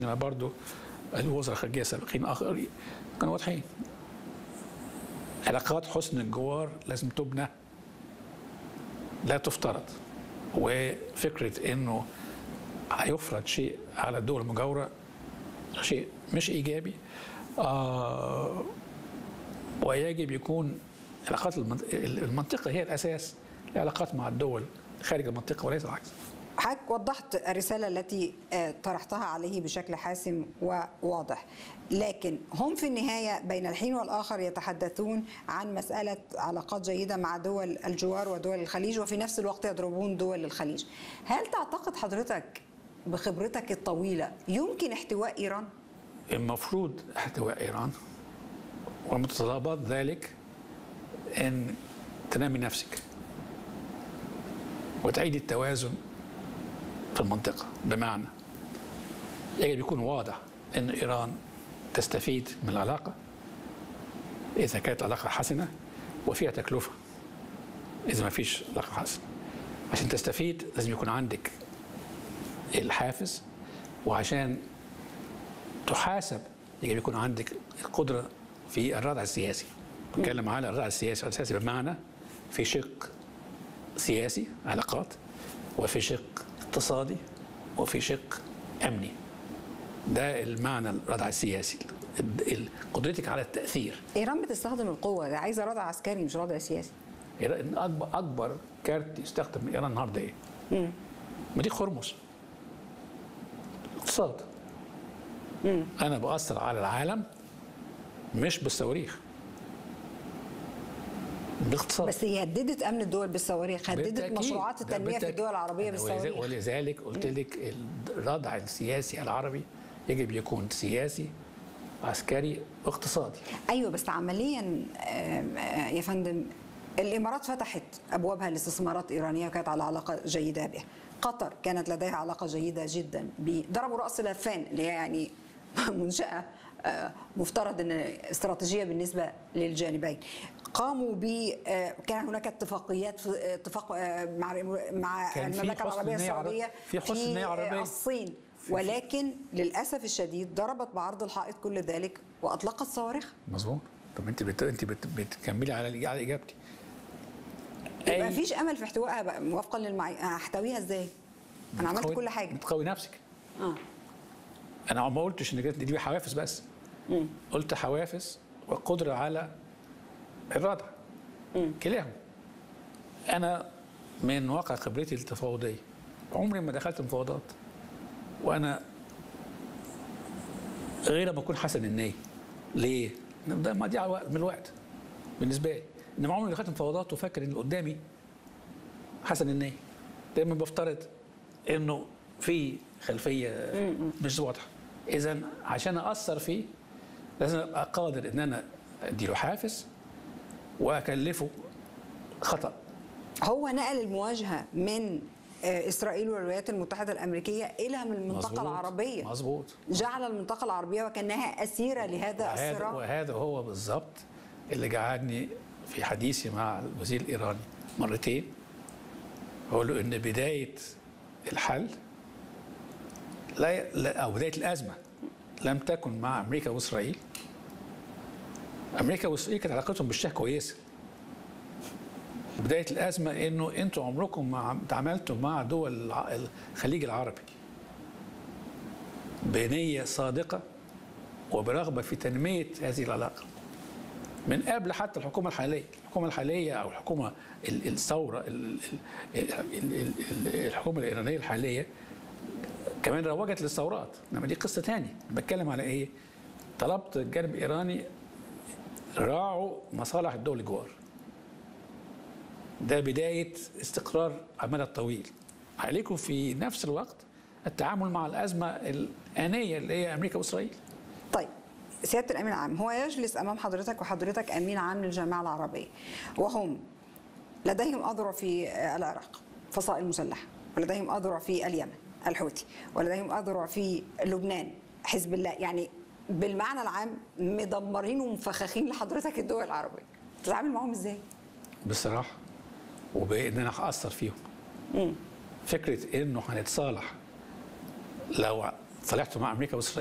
برضو الوزراء الخارجيه السابقين اخرين كانوا واضحين علاقات حسن الجوار لازم تبنى لا تفترض وفكره انه هيفرض شيء على الدول المجاوره شيء مش ايجابي آه ويجب يكون علاقات المنطقه هي الاساس العلاقات مع الدول خارج المنطقه وليس العكس حضرتك وضحت الرسالة التي طرحتها عليه بشكل حاسم وواضح لكن هم في النهاية بين الحين والآخر يتحدثون عن مسألة علاقات جيدة مع دول الجوار ودول الخليج وفي نفس الوقت يضربون دول الخليج هل تعتقد حضرتك بخبرتك الطويلة يمكن احتواء إيران؟ المفروض احتواء إيران ومتطلبات ذلك أن تنامي نفسك وتعيد التوازن في المنطقة بمعنى يجب يكون واضح أن إيران تستفيد من العلاقة إذا كانت علاقة حسنة وفيها تكلفة إذا ما فيش علاقة حسنة عشان تستفيد لازم يكون عندك الحافز وعشان تحاسب يجب يكون عندك القدرة في الردع السياسي بتكلم على الردع السياسي السياسي بمعنى في شق سياسي علاقات وفي شق اقتصادي وفي شق امني ده المعنى الردع السياسي قدرتك على التاثير ايران بتستخدم القوه ده عايزه ردع عسكري مش ردع سياسي ايران اكبر اكبر كارت يستخدم من ايران النهارده ايه؟ مضيق هرمز اقتصاد مم. انا باثر على العالم مش بالصواريخ باختصار بس هي هددت امن الدول بالصواريخ هددت مشروعات التنميه في الدول العربيه بالصواريخ ولذلك قلت لك الردع السياسي العربي يجب يكون سياسي عسكري اقتصادي ايوه بس عمليا يا فندم الامارات فتحت ابوابها لاستثمارات ايرانيه وكانت على علاقه جيده بها قطر كانت لديها علاقه جيده جدا ضربوا راس لفان اللي هي يعني منشاه مفترض ان استراتيجيه بالنسبه للجانبين قاموا ب كان هناك اتفاقيات في اتفاق مع مع المملكه العربيه السعوديه في حسن في عربية. الصين ولكن للاسف الشديد ضربت بعرض الحائط كل ذلك واطلقت صواريخ مظبوط طب انت بت... انت بت... بتكملي على على اجابتي يبقى مفيش امل في احتوائها بقى وفقا للمعايير هحتويها ازاي؟ انا عملت كل حاجه بتقوي نفسك اه انا ما قلتش ان دي حوافز بس مم. قلت حوافز والقدره على الردع كلاهما انا من واقع خبرتي التفاوضيه عمري ما دخلت مفاوضات وانا غير ما اكون حسن النيه ليه؟ ده مضيع من الوقت بالنسبه لي انما عمري ما دخلت مفاوضات وفاكر ان اللي قدامي حسن النيه دايما بفترض انه في خلفيه مش واضحه اذا عشان اثر فيه لازم ابقى قادر ان انا اديله حافز واكلفه خطا هو نقل المواجهه من اسرائيل والولايات المتحده الامريكيه الى من المنطقه مزبوط العربيه مظبوط جعل المنطقه العربيه وكانها اسيره لهذا وهذا الصراع وهذا هو بالضبط اللي جعلني في حديثي مع الوزير الايراني مرتين اقول له ان بدايه الحل لا, لا او بدايه الازمه لم تكن مع امريكا واسرائيل امريكا واسرائيل كانت علاقتهم بالشاه كويسه بدايه الازمه انه انتوا عمركم ما تعاملتوا مع دول الخليج العربي بنيه صادقه وبرغبه في تنميه هذه العلاقه من قبل حتى الحكومه الحاليه الحكومه الحاليه او الحكومه الثوره الحكومه الايرانيه الحاليه كمان روجت للثورات انما دي قصه ثانيه بتكلم على ايه طلبت الجانب الايراني راعوا مصالح الدول الجوار ده بدايه استقرار على المدى الطويل عليكم في نفس الوقت التعامل مع الازمه الانيه اللي هي امريكا واسرائيل طيب سياده الامين العام هو يجلس امام حضرتك وحضرتك امين عام للجامعه العربيه وهم لديهم اذرع في العراق فصائل مسلحه ولديهم اذرع في اليمن الحوثي ولديهم اذرع في لبنان حزب الله يعني بالمعنى العام مدمرين ومفخخين لحضرتك الدول العربيه تتعامل معاهم ازاي بصراحه وبان انا هاثر فيهم مم. فكره انه هنتصالح لو صالحته مع امريكا واسرائيل